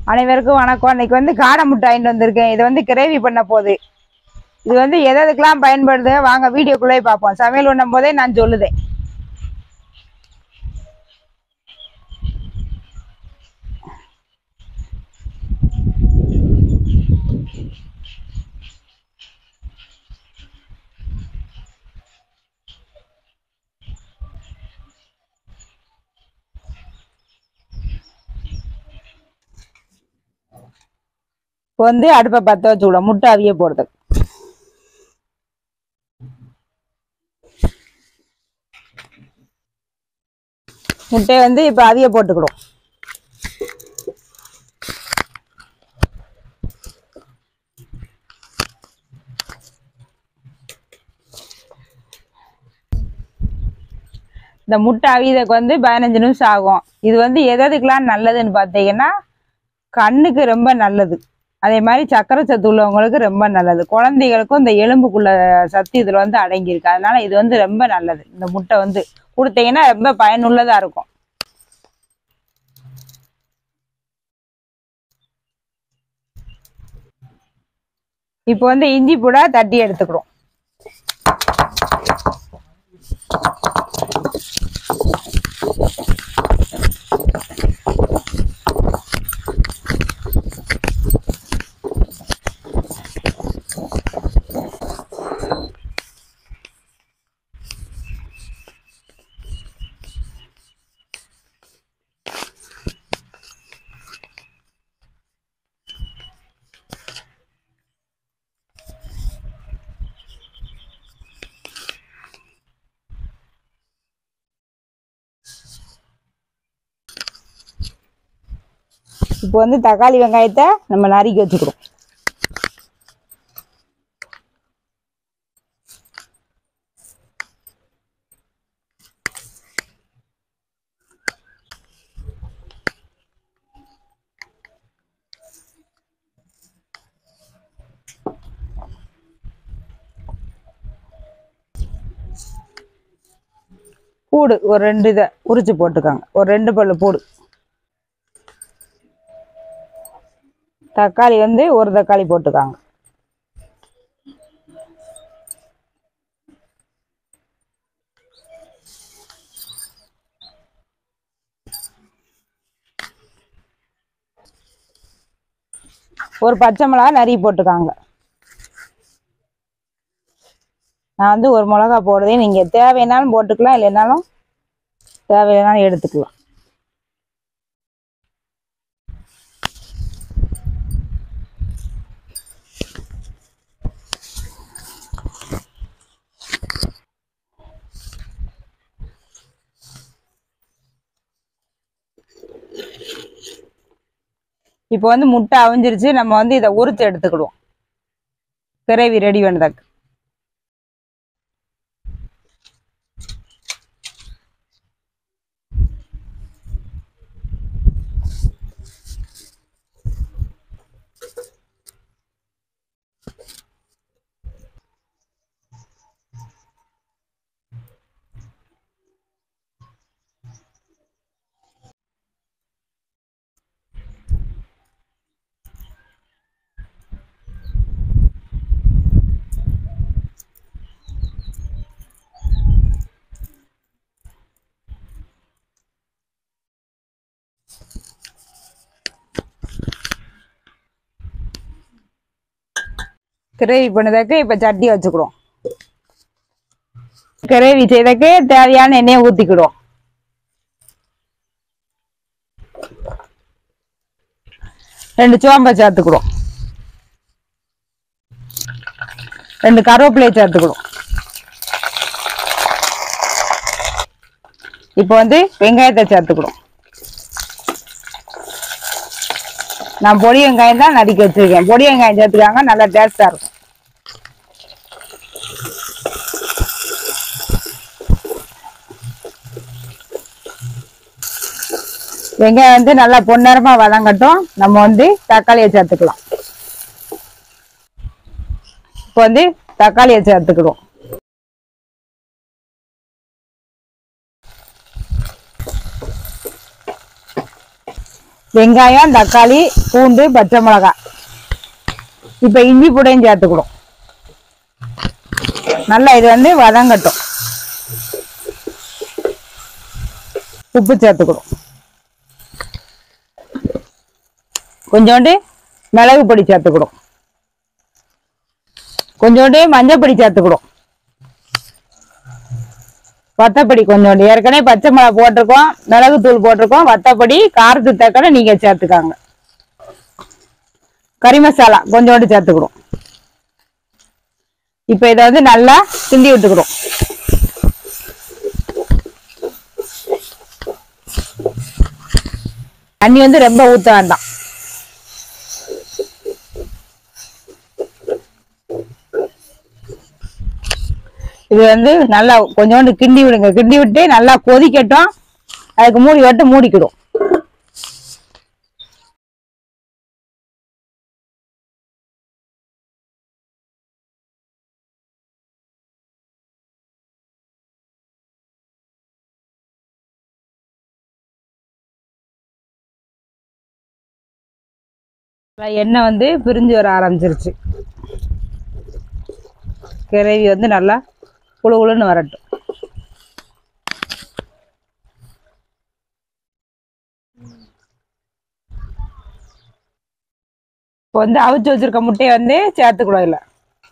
அனைவருக்கும் வணக்கம் இன்னைக்கு வந்து காடை முட்டை வாங்கிட்டு வந்திருக்கேன் இதை வந்து கிரேவி பண்ண போகுது இது வந்து எது எதுக்கெல்லாம் பயன்படுது வாங்க வீடியோக்குள்ளே பார்ப்போம் சமையல் பண்ணும் போதே நான் சொல்லுதேன் இப்போ வந்து அடுப்பை பற்ற வச்சுக்கிடும் முட்டை அவிய போடுறதுக்கு முட்டையை வந்து இப்போ அவிய போட்டுக்கிடும் இந்த முட்டை அவியதுக்கு வந்து பதினஞ்சு நிமிஷம் ஆகும் இது வந்து எதுக்கெல்லாம் நல்லதுன்னு பார்த்தீங்கன்னா கண்ணுக்கு ரொம்ப நல்லது அதே மாதிரி சக்கரை சத்து உள்ளவங்களுக்கு ரொம்ப நல்லது குழந்தைகளுக்கும் இந்த எலும்புக்குள்ள சத்து இதில் வந்து அடங்கியிருக்கு அதனால இது வந்து ரொம்ப நல்லது இந்த முட்டை வந்து கொடுத்தீங்கன்னா ரொம்ப பயனுள்ளதாக இருக்கும் இப்போ வந்து இஞ்சி பூடா தட்டி எடுத்துக்கிறோம் இப்போ வந்து தக்காளி வெங்காயத்தை நம்ம நறுக்கி வச்சுக்கிறோம் பூடு ஒரு ரெண்டு இதை உரிச்சு போட்டுக்கோங்க ஒரு ரெண்டு பல்லு பூடு தக்காளி வந்து ஒரு தக்காளி போட்டுக்காங்க ஒரு பச்சை மிளகா நறுக்கி போட்டுக்காங்க நான் வந்து ஒரு மிளகா போடுறதே நீங்கள் தேவைன்னாலும் போட்டுக்கலாம் இல்லைன்னாலும் தேவையில்லைனாலும் எடுத்துக்கலாம் இப்போ வந்து முட்டை அவிஞ்சிருச்சு நம்ம வந்து இதை உரிச்சு எடுத்துக்கிடுவோம் கிரேவி ரெடி பண்ணதுக்கு கிரேவி பண்ணதுக்கு இப்போ சட்டி வச்சுக்கிறோம் கிரேவி செய்தக்கு தேவையான எண்ணெயை ஊற்றிக்கிடுவோம் ரெண்டு சோம்பை சேர்த்துக்கிடுவோம் ரெண்டு கருவேப்பிலையை சேர்த்துக்கிடுவோம் இப்போ வந்து வெங்காயத்தை சேர்த்துக்கிடுவோம் நான் பொடி வெங்காயம் தான் நறுக்கி வச்சிருக்கேன் பொடி வெங்காயம் சேர்த்துக்காங்க நல்லா டேஸ்டா இருக்கும் வெங்காயம் வந்து நல்லா பொன்னரமா வதங்கட்டும் நம்ம வந்து தக்காளியை சேர்த்துக்கலாம் இப்போ வந்து தக்காளியை சேர்த்துக்கிடுவோம் வெங்காயம் தக்காளி பூண்டு பச்சை மிளகாய் இப்போ இஞ்சி பூடையும் சேர்த்துக்கணும் நல்லா இது வந்து வதங்கட்டும் உப்பு சேர்த்துக்கணும் கொஞ்சோண்டு மிளகு பொடி சேர்த்துக்கணும் கொஞ்சோண்டு மஞ்சள் பொடி சேர்த்துக்கணும் வத்தப்பொடி கொஞ்சோண்டு ஏற்கனவே பச்சை மிளகா போட்டிருக்கோம் மிளகு தூள் போட்டிருக்கோம் வத்தப்பொடி காரத்துக்கு தக்கன நீங்க சேர்த்துக்காங்க கறி மசாலா கொஞ்சோண்டு சேர்த்துக்கிறோம் இப்போ இதை வந்து நல்லா கிண்டி விட்டுக்கிறோம் தண்ணி வந்து ரொம்ப ஊற்ற வேண்டாம் இது வந்து நல்லா கொஞ்சோண்டு கிண்டி விடுங்க கிண்டி விட்டு நல்லா கொதிக்கட்டும் அதுக்கு மூடி விட்டு மூடிக்கிடும் எண்ணெய் வந்து பிரிஞ்சு வர ஆரம்பிச்சிருச்சு கிரேவி வந்து நல்லா குழு குழுன்னு வரட்டும் இப்போ வந்து அவிச்சு வச்சிருக்க முட்டையை வந்து சேர்த்துக்கூடாது இல்லை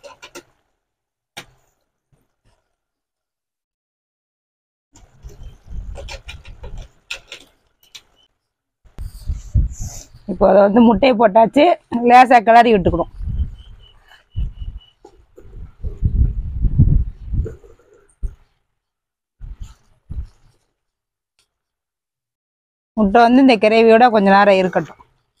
இப்போ அதை வந்து முட்டையை போட்டாச்சு லேசாக கிளறி விட்டுக்கணும் முட்டை வந்து இந்த கிரேவியோட கொஞ்ச நேரம் இருக்கட்டும்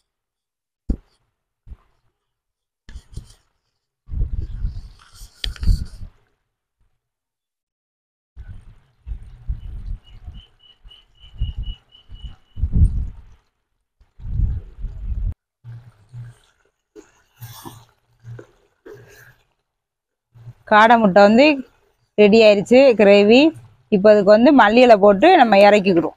காடை முட்டை வந்து ரெடி ஆயிருச்சு கிரேவி இப்போ அதுக்கு வந்து மல்லியில போட்டு நம்ம இறக்கிக்கிறோம்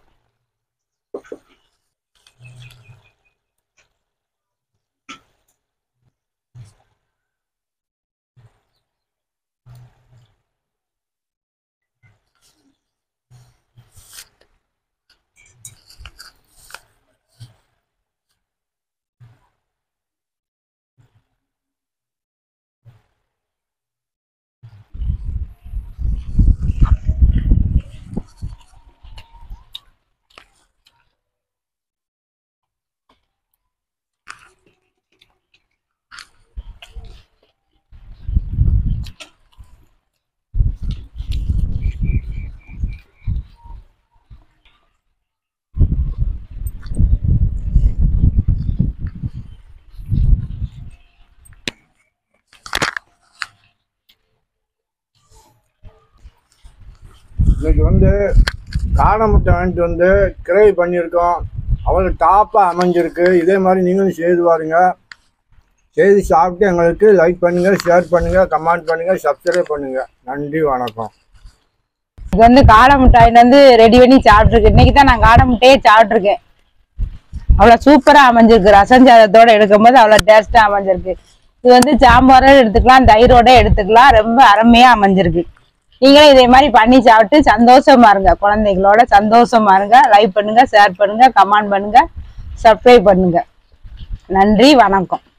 இன்னைக்கு வந்து காடை முட்டை வாங்கிட்டு வந்து கிரேவி பண்ணியிருக்கோம் அவ்வளோ டாப்பாக அமைஞ்சிருக்கு இதே மாதிரி நீங்களும் செய்து பாருங்க செய்து சாப்பிட்டு எங்களுக்கு லைக் பண்ணுங்கள் ஷேர் பண்ணுங்கள் கமெண்ட் பண்ணுங்கள் சப்ஸ்கிரைப் பண்ணுங்கள் நன்றி வணக்கம் இது வந்து காடை முட்டாயில வந்து ரெடி பண்ணி சாப்பிட்ருக்கு இன்னைக்கு தான் நான் காடை முட்டையே சாப்பிட்ருக்கேன் அவ்வளோ சூப்பராக அமைஞ்சிருக்கு ரசஞ்சாதத்தோட எடுக்கும்போது அவ்வளோ டேஸ்ட்டாக அமைஞ்சிருக்கு இது வந்து சாம்பாரோட எடுத்துக்கலாம் தயிரோட எடுத்துக்கலாம் ரொம்ப அருமையாக அமைஞ்சிருக்கு நீங்களும் இதே மாதிரி பண்ணி சாப்பிட்டு சந்தோஷமா இருங்க குழந்தைகளோட சந்தோஷமா இருங்க லைக் பண்ணுங்க ஷேர் பண்ணுங்க கமெண்ட் பண்ணுங்க சப்ஸ்கிரைப் பண்ணுங்க நன்றி வணக்கம்